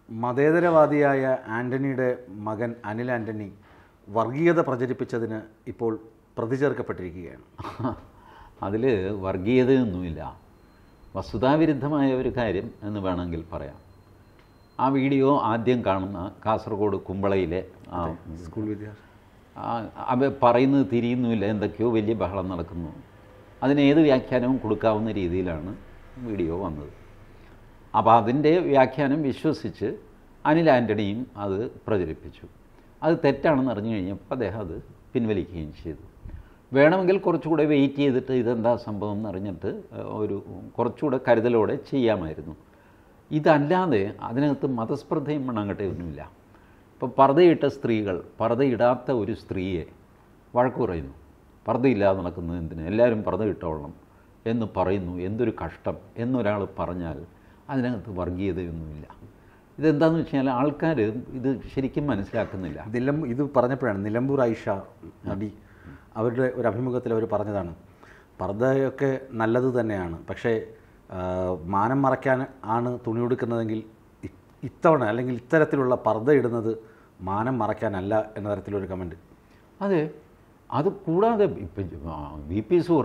മതേതരവാദിയായ ആൻ്റണിയുടെ മകൻ അനിൽ ആൻ്റണി വർഗീയത പ്രചരിപ്പിച്ചതിന് ഇപ്പോൾ പ്രതി ചേർക്കപ്പെട്ടിരിക്കുകയാണ് അതിൽ വർഗീയതയൊന്നുമില്ല വസ്തുതാവിരുദ്ധമായ ഒരു കാര്യം എന്ന് വേണമെങ്കിൽ പറയാം ആ വീഡിയോ ആദ്യം കാണുന്ന കാസർഗോഡ് കുമ്പളയിലെ ആ സ്കൂൾ വിദ്യാർത്ഥി ആ- അവ പറയുന്നത് തിരിയുന്നുമില്ല എന്തൊക്കെയോ വലിയ ബഹളം നടക്കുന്നു അതിന് ഏത് വ്യാഖ്യാനവും കൊടുക്കാവുന്ന രീതിയിലാണ് വീഡിയോ വന്നത് അപ്പോൾ അതിൻ്റെ വ്യാഖ്യാനം വിശ്വസിച്ച് അനിൽ ആൻ്റണിയും അത് പ്രചരിപ്പിച്ചു അത് തെറ്റാണെന്ന് അറിഞ്ഞു കഴിഞ്ഞപ്പോൾ അദ്ദേഹം അത് പിൻവലിക്കുകയും ചെയ്തു വേണമെങ്കിൽ കുറച്ചുകൂടെ വെയിറ്റ് ചെയ്തിട്ട് ഇതെന്താ സംഭവം എന്ന് അറിഞ്ഞിട്ട് ഏഹ്, ഒരു കുറച്ചുകൂടെ കരുതലോടെ ചെയ്യാമായിരുന്നു ഇതല്ലാതെ അതിനകത്ത് മതസ്പർദ്ധയും മണ്ണാങ്കട്ടയൊന്നുമില്ല ഇപ്പോൾ പർദ്ദയിട്ട സ്ത്രീകൾ പർദ്ദയിടാത്ത ഒരു സ്ത്രീയെ വഴക്ക് പറയുന്നു പർദ്ദയില്ലാതെ നടക്കുന്നത് എന്തിന് എല്ലാവരും പർദ്ദ ഇട്ടോളണം എന്ന് പറയുന്നു എന്തൊരു കഷ്ടം എന്നൊരാൾ പറഞ്ഞാൽ അതിനകത്ത് വർഗീയതയൊന്നുമില്ല ഇതെന്താണെന്ന് വെച്ച് കഴിഞ്ഞാൽ ആൾക്കാർ ഇത് ശരിക്കും മനസ്സിലാക്കുന്നില്ല നിലം ഇത് പറഞ്ഞപ്പോഴാണ് നിലമ്പൂർ ഐഷ നടി അവരുടെ ഒരു അഭിമുഖത്തിൽ അവർ പറഞ്ഞതാണ് പർദ്ദയൊക്കെ നല്ലത് തന്നെയാണ് പക്ഷേ ആ, മാനം മറയ്ക്കാൻ ആണ് തുണി ഉടുക്കുന്നതെങ്കിൽ ഇ- ഇത്തവണ അല്ലെങ്കിൽ ഇത്തരത്തിലുള്ള പർദ്ദ ഇടുന്നത് മാനം മറയ്ക്കാനല്ല എന്ന തരത്തിലൊരു കമൻറ്റ് അതെ അത് കൂടാതെ ഇപ്പം V P Suhara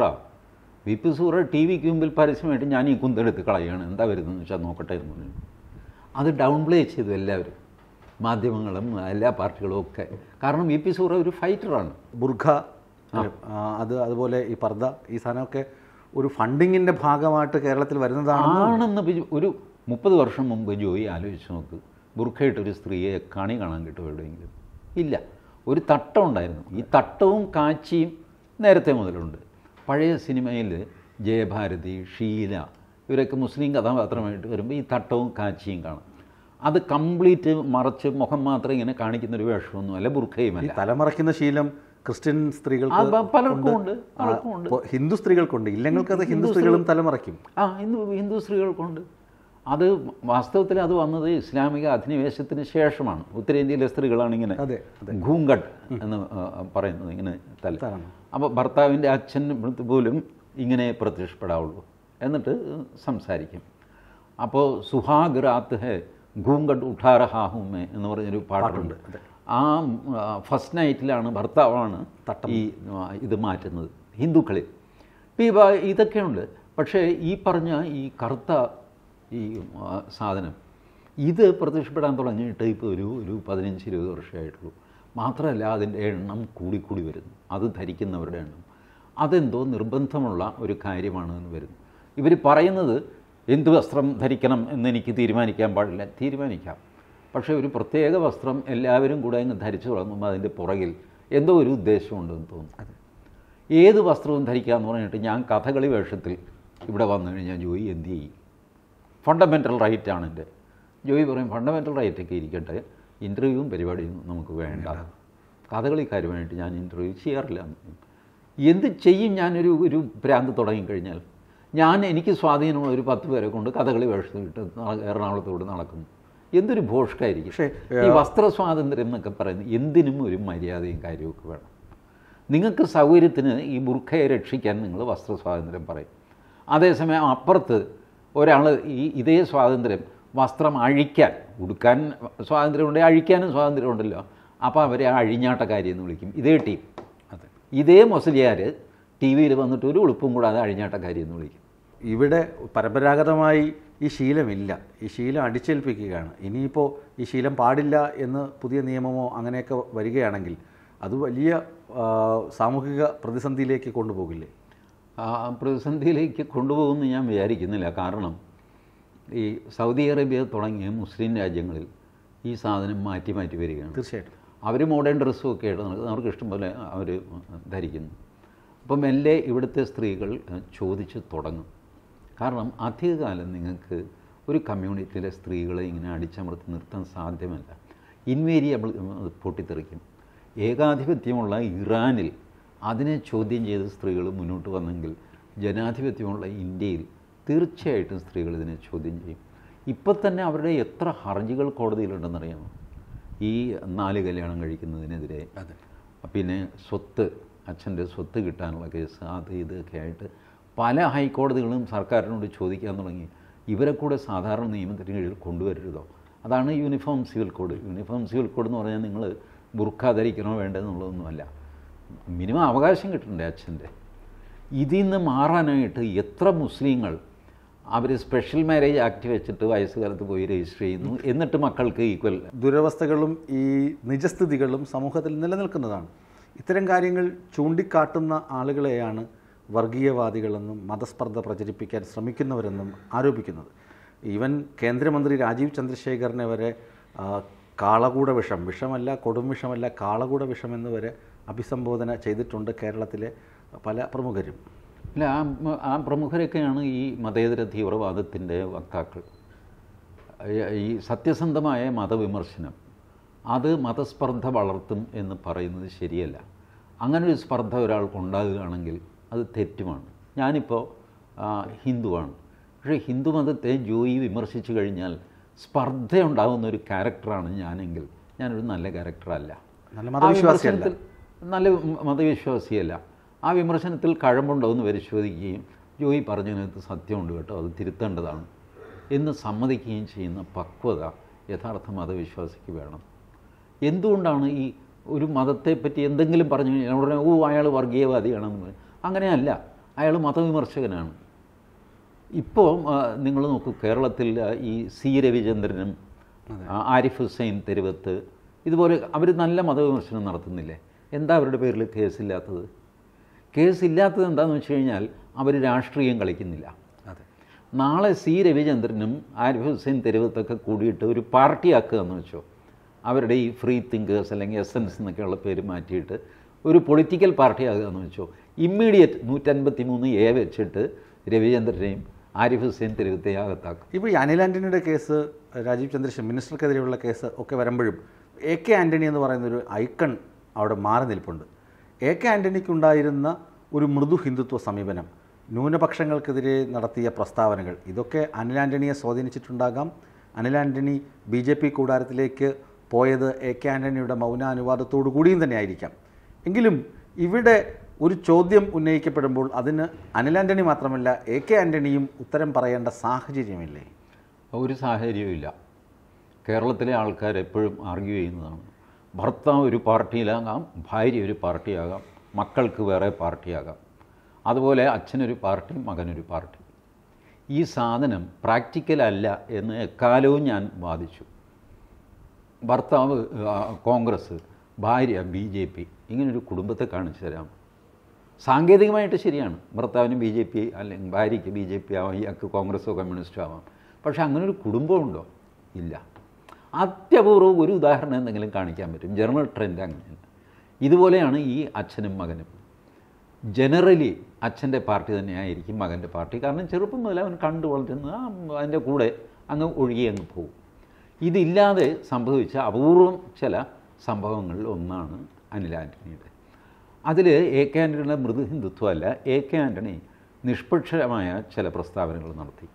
V P Suhara ടി വിക്ക് മുമ്പിൽ പരസ്യമായിട്ട് ഞാൻ ഈ കുന്തെടുത്ത് കളയാണ് എന്താ വരുന്നതെന്ന് വെച്ചാൽ നോക്കട്ടെ എന്ന് പറഞ്ഞു അത് ഡൗൺ പ്ലേ ചെയ്തു എല്ലാവരും മാധ്യമങ്ങളും എല്ലാ പാർട്ടികളും ഒക്കെ കാരണം വി പി സൂറ ഒരു ഫൈറ്ററാണ് ബുർഖ ആ, അത് അതുപോലെ ഈ പർദ്ദ ഈ സാധനമൊക്കെ ഒരു ഫണ്ടിങ്ങിൻ്റെ ഭാഗമായിട്ട് കേരളത്തിൽ വരുന്നതാണ് ആണെന്ന് വിച- ഒരു മുപ്പത് വർഷം മുമ്പ് ജോയി ആലോചിച്ച് നോക്ക് ബുർഖയിട്ടൊരു സ്ത്രീയെ കണി കാണാൻ കിട്ടുമോ എവിടെയെങ്കിലും ഇല്ല ഒരു തട്ടം ഉണ്ടായിരുന്നു ഈ തട്ടവും കാച്ചിയും നേരത്തെ മുതലുണ്ട് പഴയ സിനിമയിൽ ജയഭാരതി ഷീല ഇവരൊക്കെ മുസ്ലിം കഥാപാത്രമായിട്ട് വരുമ്പോൾ ഈ തട്ടവും കാച്ചിയും കാണാം അത് കംപ്ലീറ്റ് മറച്ച് മുഖം മാത്രം ഇങ്ങനെ കാണിക്കുന്ന ഒരു വേഷമൊന്നുമല്ല ഈ ബുർഖയുമല്ല തലമറയ്ക്കുന്ന ശീലം ക്രിസ്ത്യൻ സ്ത്രീകൾക്ക് അത് പലർക്കും ഉണ്ട് പലർക്കും ഉണ്ട് ഇപ്പോൾ ഹിന്ദു സ്ത്രീകൾക്കുണ്ട് ഇല്ലെങ്കിൽ അത് ഹിന്ദു സ്ത്രീകളും തലമറയ്ക്കും ആ ഹിന്ദു ഹിന്ദു സ്ത്രീകൾക്കുണ്ട് അത് വാസ്തവത്തിൽ അത് വന്നത് ഇസ്ലാമിക അധിനിവേശത്തിന് ശേഷമാണ് ഉത്തരേന്ത്യയിലെ സ്ത്രീകളാണ് ഇങ്ങനെ അതെ അതെ ഘൂങ്കട്ട് എന്ന് ആ, പറയുന്നത് ഇങ്ങനെ തല തലമറ. അപ്പോൾ ഭർത്താവിൻ്റെ അച്ഛൻ പോലും ഇങ്ങനെ പ്രത്യക്ഷപ്പെടാവുള്ളൂ എന്നിട്ട് സംസാരിക്കും അപ്പോൾ സുഹാഗ് രാത്ത് ഹെ ഘൂങ്കട്ട് ഉഠാ രഹാ ഹൂം മേ എന്ന് പറഞ്ഞൊരു പാട്ടുണ്ട് ആ ഫസ്റ്റ് നൈറ്റിലാണ് ഭർത്താവാണ് ഈ ആ, ഇത് മാറ്റുന്നത് ഹിന്ദുക്കളിൽ ഇപ്പോൾ ഈ വ- ഇതൊക്കെയുണ്ട് പക്ഷേ ഈ പറഞ്ഞ ഈ കറുത്ത ഈ ആ, സാധനം ഇത് പ്രത്യക്ഷപ്പെടാൻ തുടങ്ങിയിട്ട് ഇപ്പോൾ ഒരു ഒരു പതിനഞ്ച് ഇരുപത് വർഷമായിട്ടുള്ളൂ മാത്രമല്ല അതിൻ്റെ എണ്ണം കൂടിക്കൂടി വരുന്നു അത് ധരിക്കുന്നവരുടെ എണ്ണം അതെന്തോ നിർബന്ധമുള്ള ഒരു കാര്യമാണ് എന്ന് വരുന്നു ഇവർ പറയുന്നത് എന്ത് വസ്ത്രം ധരിക്കണം എന്ന് എനിക്ക് തീരുമാനിക്കാൻ പാടില്ല തീരുമാനിക്കാം പക്ഷേ ഒരു പ്രത്യേക വസ്ത്രം എല്ലാവരും കൂടെ അങ്ങ് ധരിച്ചു തുടങ്ങുമ്പോൾ അതിൻ്റെ പുറകിൽ എന്തോ ഒരു ഉദ്ദേശമുണ്ടെന്ന് തോന്നുന്നു ഏത് വസ്ത്രവും ധരിക്കാമെന്ന് പറഞ്ഞിട്ട് ഞാൻ കഥകളി വേഷത്തിൽ ഇവിടെ വന്നു കഴിഞ്ഞാൽ ജോയി എന്ത് ചെയ്യും ഫണ്ടമെൻ്റൽ റൈറ്റാണ് എൻ്റെ ജോയി പറയും ഫണ്ടമെൻ്റൽ റൈറ്റൊക്കെ ഇരിക്കട്ടെ ഇൻ്റർവ്യൂവും പരിപാടിയും നമുക്ക് വേണ്ട കഥകളിക്കാരുമായിട്ട് ഞാൻ ഇൻ്റർവ്യൂ ചെയ്യാറില്ല എന്ത് ചെയ്യും ഞാനൊരു ഒരു ഭ്രാന്ത് തുടങ്ങിക്കഴിഞ്ഞാൽ ഞാൻ എനിക്ക് സ്വാധീനമുള്ള ഒരു പത്ത് പേരെ കൊണ്ട് കഥകളി വേഷത്തിട്ട് എറണാകുളത്തോട് നടക്കുന്നു എന്തൊരു ഭോഷ്കായിരിക്കും പക്ഷേ, ഈ വസ്ത്ര സ്വാതന്ത്ര്യം എന്നൊക്കെ പറയുന്നത് എന്തിനും ഒരു മര്യാദയും കാര്യമൊക്കെ വേണം നിങ്ങൾക്ക് സൗകര്യത്തിന് ഈ ബുർഖയെ രക്ഷിക്കാൻ നിങ്ങൾ വസ്ത്ര സ്വാതന്ത്ര്യം പറയും അതേസമയം അപ്പുറത്ത് ഒരാൾ ഈ ഇതേ സ്വാതന്ത്ര്യം വസ്ത്രം അഴിക്കാൻ ഉടുക്കാൻ സ്വാതന്ത്ര്യമുണ്ടെങ്കിൽ അഴിക്കാനും സ്വാതന്ത്ര്യമുണ്ടല്ലോ അപ്പോൾ അവരെ ആ അഴിഞ്ഞാട്ടക്കാരി എന്ന് വിളിക്കും ഇതേ ടീം അതെ ഇതേ മുസ്ലിയാർ ടി വിയിൽ വന്നിട്ട് ഒരു ഉളുപ്പും കൂടാതെ അഴിഞ്ഞാട്ടക്കാരി എന്ന് വിളിക്കും ഇവിടെ പരമ്പരാഗതമായി ഈ ശീലമില്ല ഈ ശീലം അടിച്ചേൽപ്പിക്കുകയാണ് ഇനിയിപ്പോൾ ഈ ശീലം പാടില്ല എന്ന് പുതിയ നിയമമോ അങ്ങനെയൊക്കെ വരികയാണെങ്കിൽ അത് വലിയ ആ, സാമൂഹിക പ്രതിസന്ധിയിലേക്ക് കൊണ്ടുപോകില്ലേ ആ പ്രതിസന്ധിയിലേക്ക് കൊണ്ടുപോകുമെന്ന് ഞാൻ വിചാരിക്കുന്നില്ല കാരണം ഈ സൗദി അറേബ്യ തുടങ്ങിയ മുസ്ലിം രാജ്യങ്ങളിൽ ഈ സാധനം മാറ്റി മാറ്റി വരികയാണ് തീർച്ചയായിട്ടും അവർ മോഡേൺ ഡ്രസ്സും ഒക്കെ ആയിട്ട് നടക്കുന്നത് അവർക്ക് ഇഷ്ടം പോലെ അവർ ധരിക്കുന്നു അപ്പം മെല്ലെ ഇവിടുത്തെ സ്ത്രീകൾ ഏഹ്, ചോദിച്ച് തുടങ്ങും കാരണം അധികകാലം നിങ്ങൾക്ക് ഒരു കമ്മ്യൂണിറ്റിയിലെ സ്ത്രീകളെ ഇങ്ങനെ അടിച്ചമർത്തി നിർത്താൻ സാധ്യമല്ല ഇൻവേരിയബിൾ പൊട്ടിത്തെറിക്കും ഏകാധിപത്യമുള്ള ഇറാനിൽ അതിനെ ചോദ്യം ചെയ്ത് സ്ത്രീകൾ മുന്നോട്ട് വന്നെങ്കിൽ ജനാധിപത്യമുള്ള ഇന്ത്യയിൽ തീർച്ചയായിട്ടും സ്ത്രീകൾ ഇതിനെ ചോദ്യം ചെയ്യും ഇപ്പം തന്നെ അവരുടെ എത്ര ഹർജികൾ കോടതിയിലുണ്ടെന്നറിയാമോ ഈ നാല് കല്യാണം കഴിക്കുന്നതിനെതിരെ അതെ പിന്നെ സ്വത്ത് അച്ഛൻ്റെ സ്വത്ത് കിട്ടാനുള്ള കേസ് അത് ഇതൊക്കെ ആയിട്ട് പല ഹൈക്കോടതികളും സർക്കാരിനോട് ചോദിക്കാൻ തുടങ്ങി ഇവരെ കൂടെ സാധാരണ നിയമത്തിന് കീഴിൽ കൊണ്ടുവരരുതോ അതാണ് uniform civil code uniform civil code എന്ന് പറഞ്ഞാൽ നിങ്ങൾ ബുർഖ ധരിക്കണോ വേണ്ടെന്നുള്ളതൊന്നുമല്ല മിനിമം അവകാശം കിട്ടണ്ടേ അച്ഛൻ്റെ ഇതിൽ നിന്ന് മാറാനായിട്ട് എത്ര മുസ്ലിങ്ങൾ അവർ സ്പെഷ്യൽ മാരേജ് ആക്ട് വെച്ചിട്ട് വയസ്സുകാലത്ത് പോയി രജിസ്റ്റർ ചെയ്യുന്നു എന്നിട്ട് മക്കൾക്ക് ഈക്വൽ ദുരവസ്ഥകളും ഈ നിജസ്ഥിതികളും സമൂഹത്തിൽ നിലനിൽക്കുന്നതാണ് ഇത്തരം കാര്യങ്ങൾ ചൂണ്ടിക്കാട്ടുന്ന ആളുകളെയാണ് വർഗീയവാദികളെന്നും മതസ്പർദ്ധ പ്രചരിപ്പിക്കാൻ ശ്രമിക്കുന്നവരെന്നും ആരോപിക്കുന്നത് ഈവൻ കേന്ദ്രമന്ത്രി രാജീവ് ചന്ദ്രശേഖറിനെ വരെ ആ, കാളകൂട വിഷം വിഷമല്ല കൊടും വിഷമല്ല കാളകൂട വിഷം എന്ന് വരെ അഭിസംബോധന ചെയ്തിട്ടുണ്ട് കേരളത്തിലെ പല പ്രമുഖരും അല്ല ആ മ- ആ പ്രമുഖരൊക്കെയാണ് ഈ മതേതര തീവ്രവാദത്തിൻ്റെ വക്താക്കൾ ഈ- ഈ സത്യസന്ധമായ മതവിമർശനം അത് മതസ്പർദ്ധ വളർത്തും എന്ന് പറയുന്നത് ശരിയല്ല അങ്ങനെ ഒരു സ്പർദ്ധ ഒരാൾക്ക് ഉണ്ടാകുകയാണെങ്കിൽ അത് തെറ്റുമാണ് ഞാനിപ്പോൾ ആ, ഹിന്ദുവാണ് പക്ഷേ ഹിന്ദു മതത്തെ ജോയി വിമർശിച്ചു കഴിഞ്ഞാൽ സ്പർദ്ധ ഉണ്ടാകുന്ന ഒരു ക്യാരക്ടറാണ് ഞാനെങ്കിൽ ഞാനൊരു നല്ല ക്യാരക്ടറല്ല നല്ല ആ മതവിശ്വാസിയല്ല വിമർശനത്തിൽ നല്ല മ- മതവിശ്വാസിയല്ല ആ വിമർശനത്തിൽ കഴമ്പുണ്ടോ എന്ന് പരിശോധിക്കുകയും ജോയി പറഞ്ഞതിനകത്ത് സത്യമുണ്ട് കേട്ടോ അത് തിരുത്തേണ്ടതാണ് എന്ന് സമ്മതിക്കുകയും ചെയ്യുന്ന പക്വത യഥാർത്ഥ മതവിശ്വാസിക്ക് വേണം എന്തുകൊണ്ടാണ് ഈ ഒരു മതത്തെപ്പറ്റി എന്തെങ്കിലും പറഞ്ഞു കഴിഞ്ഞാൽ ഉടനെ ഓ അയാൾ വർഗീയവാദിയാണെന്ന് പറയും അങ്ങനെയല്ല അയാൾ മതവിമർശകനാണ് ഇപ്പോൾ നിങ്ങൾ നോക്കൂ കേരളത്തിൽ ആ, ഈ സി രവിചന്ദ്രനും ആ, ആരിഫ് ഹുസൈൻ തെരുവത്ത് ഇതുപോലെ അവർ നല്ല മതവിമർശനം നടത്തുന്നില്ലേ എന്താ അവരുടെ പേരിൽ കേസില്ലാത്തത് കേസില്ലാത്തത് എന്താണെന്ന് വെച്ച് കഴിഞ്ഞാൽ അവർ രാഷ്ട്രീയം കളിക്കുന്നില്ല അതെ നാളെ സി രവിചന്ദ്രനും ആരിഫ് ഹുസൈൻ തെരുവത്തൊക്കെ കൂടിയിട്ട് ഒരു പാർട്ടിയാക്കുക എന്ന് വെച്ചോ അവരുടെ ഈ ഫ്രീ തിങ്കേഴ്സ് അല്ലെങ്കിൽ എസൻസ് എന്നൊക്കെയുള്ള പേര് മാറ്റിയിട്ട് ഒരു പൊളിറ്റിക്കൽ പാർട്ടി ആകുക എന്ന് വെച്ചോ ഇമ്മീഡിയറ്റ് നൂറ്റൻപത്തി മൂന്ന് എ വെച്ചിട്ട് രവിചന്ദ്രനെയും ആരിഫ് ഹുസൈൻ തെരുവത്തെയും അകത്താക്കും ഇപ്പോൾ ഈ അനിൽ ആൻ്റണിയുടെ കേസ് രാജീവ് ചന്ദ്രശേഖർ മിനിസ്റ്റർക്കെതിരെയുള്ള കേസ് ഒക്കെ വരുമ്പോഴും എ കെ ആൻ്റണി എന്ന് പറയുന്ന ഒരു ഐക്കൺ അവിടെ മാറി നിൽപ്പുണ്ട് എ കെ ആൻ്റണിക്കുണ്ടായിരുന്ന ഒരു മൃദു ഹിന്ദുത്വ സമീപനം ന്യൂനപക്ഷങ്ങൾക്കെതിരെ നടത്തിയ പ്രസ്താവനകൾ ഇതൊക്കെ അനിൽ ആൻ്റണിയെ സ്വാധീനിച്ചിട്ടുണ്ടാകാം Anil Antony BJP കൂടാരത്തിലേക്ക് പോയത് എ കെ ആൻ്റണിയുടെ മൗനാനുവാദത്തോടു കൂടിയും തന്നെ ആയിരിക്കാം എങ്കിലും ഇവിടെ ഒരു ചോദ്യം ഉന്നയിക്കപ്പെടുമ്പോൾ അതിന് അനിൽ ആൻ്റണി മാത്രമല്ല എ കെ ആൻ്റണിയും ഉത്തരം പറയേണ്ട സാഹചര്യമില്ലേ ഒരു സാഹചര്യവുമില്ല കേരളത്തിലെ ആൾക്കാർ എപ്പോഴും ആർഗ്യൂ ചെയ്യുന്നതാണ് ഭർത്താവ് ഒരു പാർട്ടിയിലാകാം ഭാര്യ ഒരു പാർട്ടിയാകാം മക്കൾക്ക് വേറെ പാർട്ടിയാകാം അതുപോലെ അച്ഛനൊരു പാർട്ടി മകനൊരു പാർട്ടി ഈ സാധനം പ്രാക്ടിക്കൽ അല്ല എന്ന് എക്കാലവും ഞാൻ വാദിച്ചു ഭർത്താവ് ആ, കോൺഗ്രസ് ഭാര്യ ബി ജെ പി ഇങ്ങനൊരു കുടുംബത്തെ കാണിച്ചു തരാം സാങ്കേതികമായിട്ട് ശരിയാണ് ഭർത്താവിന് ബി ജെ പി അല്ലെങ്കിൽ ഭാര്യയ്ക്ക് ബി ജെ പി ആവാം ഇയാൾക്ക് കോൺഗ്രസോ കമ്മ്യൂണിസ്റ്റോ ആവാം പക്ഷേ അങ്ങനെ ഒരു കുടുംബമുണ്ടോ ഇല്ല അത്യപൂർവം ഒരു ഉദാഹരണം എന്തെങ്കിലും കാണിക്കാൻ പറ്റും ജനറൽ ട്രെൻഡ് അങ്ങനെയല്ല ഇതുപോലെയാണ് ഈ അച്ഛനും മകനും ജനറലി അച്ഛൻ്റെ പാർട്ടി തന്നെയായിരിക്കും മകൻ്റെ പാർട്ടി കാരണം ചെറുപ്പം മുതൽ അവൻ കണ്ടു വളർത്തുന്ന ആ അതിൻ്റെ കൂടെ അങ്ങ് ഒഴുകി അങ്ങ് പോകും ഇതില്ലാതെ സംഭവിച്ച അപൂർവം ചില സംഭവങ്ങളിൽ ഒന്നാണ് അനിൽ ആൻ്റണിയുടെ അതിൽ എ കെ ആൻ്റണിയുടെ മൃദു ഹിന്ദുത്വമല്ല എ കെ ആൻ്റണി നിഷ്പക്ഷമായ ചില പ്രസ്താവനകൾ നടത്തി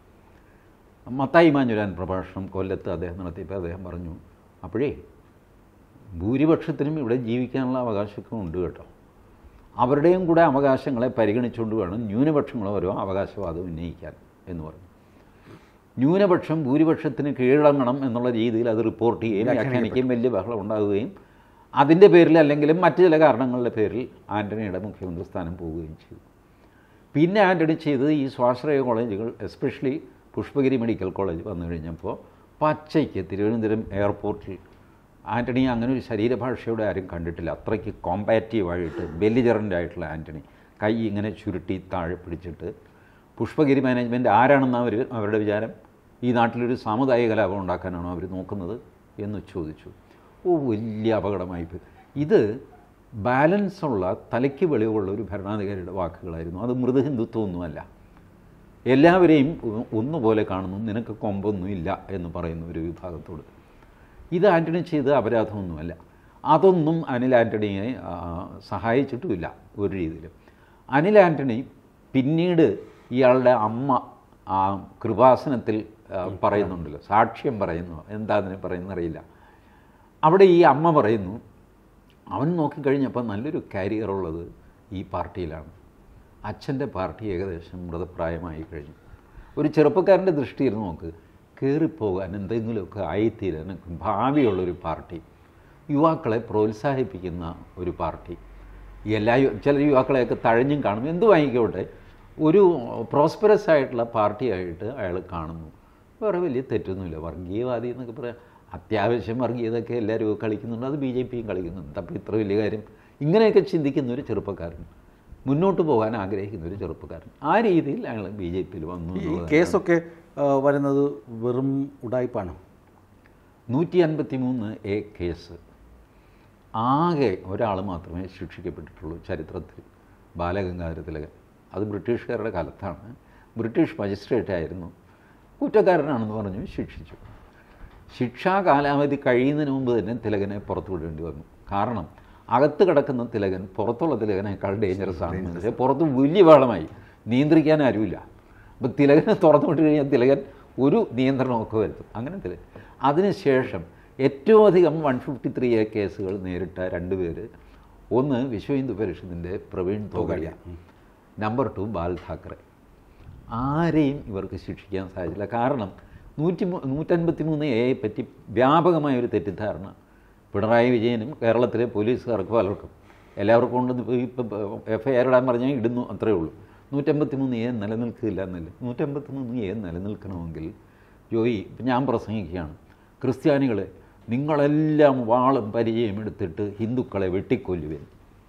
മത്തായി മാഞ്ഞുരാൻ പ്രഭാഷണം കൊല്ലത്ത് അദ്ദേഹം നടത്തിയപ്പോൾ അദ്ദേഹം പറഞ്ഞു അപ്പോഴേ ഭൂരിപക്ഷത്തിനും ഇവിടെ ജീവിക്കാനുള്ള അവകാശമൊക്കെ ഉണ്ട് കേട്ടോ അവരുടെയും കൂടെ അവകാശങ്ങളെ പരിഗണിച്ചുകൊണ്ട് വേണം ന്യൂനപക്ഷങ്ങൾ ഓരോ അവകാശവാദം ഉന്നയിക്കാൻ എന്ന് പറഞ്ഞു ന്യൂനപക്ഷം ഭൂരിപക്ഷത്തിന് കീഴടങ്ങണം എന്നുള്ള രീതിയിൽ അത് റിപ്പോർട്ട് ചെയ്യുകയും വ്യാഖ്യാനിക്കുകയും വലിയ ബഹളം ഉണ്ടാകുകയും അതിൻ്റെ പേരിൽ അല്ലെങ്കിലും മറ്റു ചില കാരണങ്ങളുടെ പേരിൽ ആൻ്റണിയുടെ മുഖ്യമന്ത്രി സ്ഥാനം പോവുകയും ചെയ്തു പിന്നെ ആൻ്റണി ചെയ്തത് ഈ സ്വാശ്രയ കോളേജുകൾ എസ്പെഷ്യലി പുഷ്പഗിരി മെഡിക്കൽ കോളേജ് വന്നു കഴിഞ്ഞപ്പോൾ പച്ചയ്ക്ക് തിരുവനന്തപുരം എയർപോർട്ടിൽ ആൻ്റണി അങ്ങനെ ഒരു ശരീരഭാഷയോടെ ആരും കണ്ടിട്ടില്ല അത്രയ്ക്ക് കോമ്പാറ്റീവായിട്ട് ബെല്ലിജറൻ്റ് ആയിട്ടുള്ള ആൻ്റണി കൈ ഇങ്ങനെ ചുരുട്ടി താഴെ പിടിച്ചിട്ട് പുഷ്പഗിരി മാനേജ്മെൻറ്റ് ആരാണെന്ന് അവർ അവരുടെ വിചാരം ഈ നാട്ടിലൊരു സാമുദായിക കലാപം ഉണ്ടാക്കാനാണോ അവർ നോക്കുന്നത് എന്ന് ചോദിച്ചു ഓ വലിയ അപകടമായിപ്പോയി ഇത് ബാലൻസ് ഉള്ള തലയ്ക്ക് വെളിവുള്ള ഒരു ഭരണാധികാരിയുടെ വാക്കുകളായിരുന്നു അത് മൃദുഹിന്ദുത്വമൊന്നുമല്ല എല്ലാവരെയും ഒ- ഒന്നുപോലെ കാണുന്നു നിനക്ക് കൊമ്പൊന്നുമില്ല എന്ന് പറയുന്ന ഒരു വിഭാഗത്തോട് ഇത് ആൻ്റണി ചെയ്ത അപരാധമൊന്നുമല്ല അതൊന്നും അനിൽ ആൻ്റണിയെ ആ, സഹായിച്ചിട്ടുമില്ല ഒരു രീതിയിലും അനിൽ ആൻ്റണി പിന്നീട് ഇയാളുടെ അമ്മ ആ കൃപാസനത്തിൽ ആ, പറയുന്നുണ്ടല്ലോ സാക്ഷ്യം പറയുന്നു എന്താ അതിന് പറയുന്നറിയില്ല അവിടെ ഈ അമ്മ പറയുന്നു അവൻ നോക്കിക്കഴിഞ്ഞപ്പോൾ നല്ലൊരു കരിയർ ഉള്ളത് ഈ പാർട്ടിയിലാണ് അച്ഛൻ്റെ പാർട്ടി ഏകദേശം മൃതപ്രായമായി കഴിഞ്ഞു ഒരു ചെറുപ്പക്കാരൻ്റെ ദൃഷ്ടിയിൽ നോക്ക് കയറിപ്പോകാൻ എന്തെങ്കിലുമൊക്കെ ആയിത്തീരാൻ ഭാവിയുള്ളൊരു പാർട്ടി യുവാക്കളെ പ്രോത്സാഹിപ്പിക്കുന്ന ഒരു പാർട്ടി എല്ലാ യു- ചില യുവാക്കളെയൊക്കെ തഴഞ്ഞും കാണും എന്ത് വാങ്ങിക്കോട്ടെ ഒരു പ്രോസ്പെറസ് ആയിട്ടുള്ള പാർട്ടിയായിട്ട് അയാൾ കാണുന്നു വേറെ വലിയ തെറ്റൊന്നുമില്ല വർഗീയവാദി എന്നൊക്കെ പറയാം അത്യാവശ്യം വർഗീയതൊക്കെ എല്ലാവരും കളിക്കുന്നുണ്ട് അത് ബി ജെ പിയും കളിക്കുന്നുണ്ട് അപ്പോൾ ഇത്ര വലിയ കാര്യം ഇങ്ങനെയൊക്കെ ചിന്തിക്കുന്ന ഒരു ചെറുപ്പക്കാരൻ മുന്നോട്ട് പോകാൻ ആഗ്രഹിക്കുന്ന ഒരു ചെറുപ്പക്കാരൻ ആ രീതിയിൽ അയാൾ ബി ജെ പിയിൽ വന്നു ഈ എന്നുള്ളതാണ്. കേസൊക്കെ ആ, വരുന്നത് വെറും ഉടായ്പാണ് നൂറ്റി അൻപത്തി മൂന്ന് എ കേസ് ആകെ ഒരാൾ മാത്രമേ ശിക്ഷിക്കപ്പെട്ടിട്ടുള്ളൂ ചരിത്രത്തിൽ ബാലഗംഗാധര തിലകൻ അത് ബ്രിട്ടീഷുകാരുടെ കാലത്താണ് ബ്രിട്ടീഷ് മജിസ്ട്രേറ്റ് ആയിരുന്നു കുറ്റക്കാരനാണെന്ന് പറഞ്ഞു ശിക്ഷിച്ചു ശിക്ഷാ കാലാവധി കഴിയുന്നതിന് മുമ്പ് തന്നെ തിലകനെ പുറത്തു വിടേണ്ടി വന്നു കാരണം അകത്ത് കിടക്കുന്ന തിലകൻ പുറത്തുള്ള തിലകനേക്കാൾ ഡേഞ്ചറസ് ആണ് പക്ഷേ പുറത്ത് വലിയ വെള്ളമായി നിയന്ത്രിക്കാൻ ആരുമില്ല അപ്പോൾ തിലകനെ തുറന്നു വിട്ട് കഴിഞ്ഞാൽ തിലകൻ ഒരു നിയന്ത്രണമൊക്കെ വരുത്തും അങ്ങനെ തിലകൻ അതിനുശേഷം ഏറ്റവും അധികം വൺ ഫിഫ്റ്റി ത്രീ എ കേസുകൾ നേരിട്ട രണ്ട് പേര് ഒന്ന് വിശ്വ ഹിന്ദു പരിഷത്തിൻ്റെ പ്രവീൺ തോഗാഡിയ നമ്പർ ടു ബാൽ ഠാക്കറെ ആരെയും ഇവർക്ക് ശിക്ഷിക്കാൻ സാധിച്ചില്ല കാരണം നൂറ്റി മൂ- നൂറ്റൻപത്തി മൂന്ന് എയെ പറ്റി വ്യാപകമായ ഒരു തെറ്റിദ്ധാരണ പിണറായി വിജയനും കേരളത്തിലെ പോലീസുകാർക്ക് പലർക്കും എല്ലാവർക്കും കൊണ്ട് ഇപ്പം എഫ് ഐ ആർ ഇടാൻ പറഞ്ഞാൽ ഇടുന്നു അത്രേ ഉള്ളൂ നൂറ്റമ്പത്തി മൂന്ന് എ നിലനിൽക്കില്ല എന്നല്ല നൂറ്റമ്പത്തി മൂന്ന് എ നിലനിൽക്കണമെങ്കിൽ ജോയി ഇപ്പം ഞാൻ പ്രസംഗിക്കുകയാണ് ക്രിസ്ത്യാനികളെ നിങ്ങളെല്ലാം വാളും പരിചയം എടുത്തിട്ട് ഹിന്ദുക്കളെ വെട്ടിക്കൊല്ലുവേൻ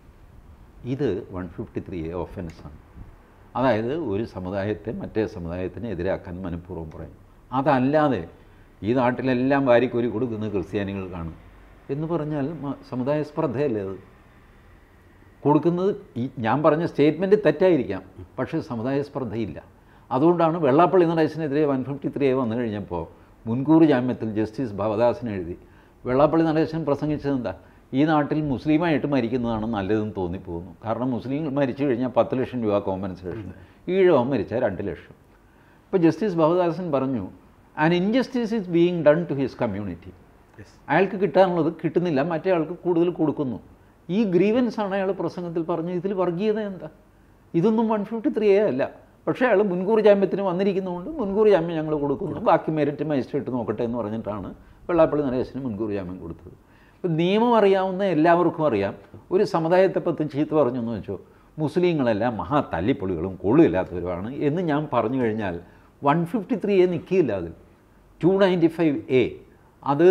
ഇത് വൺ ഫിഫ്റ്റി ത്രീ എ ഒഫൻസാണ് അതായത് ഒരു സമുദായത്തെ മറ്റേ സമുദായത്തിന് എതിരാക്കാൻ മനഃപൂർവ്വം പറയും അതല്ലാതെ ഈ നാട്ടിലെല്ലാം വാരിക്കോരി കൊടുക്കുന്ന ക്രിസ്ത്യാനികൾ കാണും എന്ന് പറഞ്ഞാൽ മ- സമുദായ സ്പർദ്ധയല്ലേ അത് കൊടുക്കുന്നത് ഈ ഞാൻ പറഞ്ഞ സ്റ്റേറ്റ്മെൻറ്റ് തെറ്റായിരിക്കാം പക്ഷേ സമുദായ സ്പർദ്ധയില്ല അതുകൊണ്ടാണ് വെള്ളാപ്പള്ളി നടേശനെതിരെ വൺ ഫിഫ്റ്റി ത്രീ വന്നു കഴിഞ്ഞപ്പോൾ മുൻകൂർ ജാമ്യത്തിൽ ജസ്റ്റിസ് ഭവദാസൻ എഴുതി വെള്ളാപ്പള്ളി നടേശൻ പ്രസംഗിച്ചത് എന്താ ഈ നാട്ടിൽ മുസ്ലിമായിട്ട് മരിക്കുന്നതാണ് നല്ലതെന്ന് തോന്നിപ്പോകുന്നു കാരണം മുസ്ലിങ്ങൾ മരിച്ചു കഴിഞ്ഞാൽ പത്ത് ലക്ഷം രൂപ കോമ്പൻസേഷൻ ഈഴവൻ മരിച്ചാൽ രണ്ട് ലക്ഷം ഇപ്പോൾ ജസ്റ്റിസ് ഭവദാസൻ പറഞ്ഞു an injustice is being done to his community അയാൾക്ക് കിട്ടാനുള്ളത് കിട്ടുന്നില്ല മറ്റേ ആൾക്ക് കൂടുതൽ കൊടുക്കുന്നു ഈ ഗ്രീവൻസ് ആണ് അയാൾ പ്രസംഗത്തിൽ പറഞ്ഞത് ഇതിൽ വർഗീയത എന്താ ഇതൊന്നും വൺ ഫിഫ്റ്റി ത്രീ അല്ല പക്ഷേ അയാൾ മുൻകൂർ ജാമ്യത്തിന് വന്നിരിക്കുന്നതുകൊണ്ട് മുൻകൂർ ജാമ്യം ഞങ്ങൾ കൊടുക്കുന്നു ബാക്കി മെരിറ്റ് മജിസ്ട്രേറ്റ് നോക്കട്ടെ എന്ന് പറഞ്ഞിട്ടാണ് വെള്ളാപ്പള്ളി നടേശന് മുൻകൂർ ജാമ്യം കൊടുത്തത് ഇപ്പം നിയമം അറിയാവുന്ന എല്ലാവർക്കും അറിയാം ഒരു സമുദായത്തെ പറ്റി ചീത്ത പറഞ്ഞു എന്ന് വെച്ചോ മുസ്ലിങ്ങളെല്ലാം മഹാ തല്ലിപ്പൊളികളും കൊള്ളില്ലാത്തവരുമാണ് എന്ന് ഞാൻ പറഞ്ഞു കഴിഞ്ഞാൽ വൺ ഫിഫ്റ്റി ത്രീ എ നിൽക്കിയില്ല അതിൽ ടു നയൻറ്റി ഫൈവ് എ അത്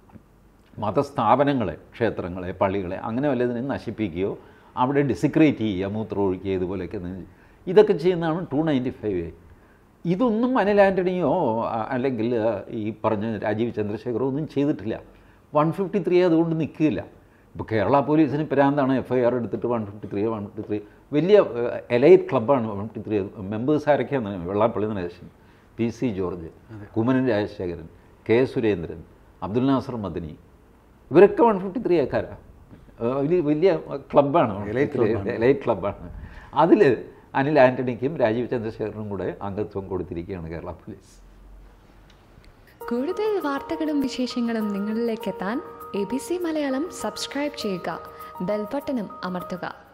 മതസ്ഥാപനങ്ങളെ ക്ഷേത്രങ്ങളെ പള്ളികളെ അങ്ങനെ വല്ലതിനെ നശിപ്പിക്കുകയോ അവിടെ ഡിസിക്രേറ്റ് ചെയ്യുക മൂത്രം ഒഴിക്കുക ഇതുപോലെയൊക്കെ നി- ഇതൊക്കെ ചെയ്യുന്നതാണ് ടു നയൻറ്റി ഫൈവ് എ ഇതൊന്നും അനിൽ ആൻ്റണിയോ അ- അല്ലെങ്കിൽ ആ, ഈ പറഞ്ഞ രാജീവ് ചന്ദ്രശേഖരോ ഒന്നും ചെയ്തിട്ടില്ല വൺ ഫിഫ്റ്റി ത്രീ അതുകൊണ്ട് നിൽക്കില്ല ഇപ്പോൾ കേരള പോലീസിന് പ്രാന്താണ് എഫ് ഐ ആർ എടുത്തിട്ട് one fifty three one fifty three വലിയ എലൈറ്റ് ക്ലബ്ബാണ് വൺ ഫിഫ്റ്റി ത്രീ മെമ്പേഴ്സ് ആരൊക്കെയാണ് Vellappally Natesan P C George Kummanam Rajasekharan K Surendran Abdul Nasser Madani ഇവരൊക്കെ വൺ ഫിഫ്റ്റി ത്രീ ആക്കാരാ വലിയ വലിയ ക്ലബ്ബാണ് എലൈറ്റ് ക്ലബ്ബാണ് അതിൽ അനിൽ ആൻ്റണിക്കും രാജീവ് ചന്ദ്രശേഖരനും കൂടെ അംഗത്വം കൊടുത്തിരിക്കുകയാണ് കേരള പോലീസ് കൂടുതൽ വാർത്തകളും വിശേഷങ്ങളും നിങ്ങളിലേക്ക് എത്താൻ A B C Malayalam subscribe ചെയ്യുക ബെൽബട്ടനും അമർത്തുക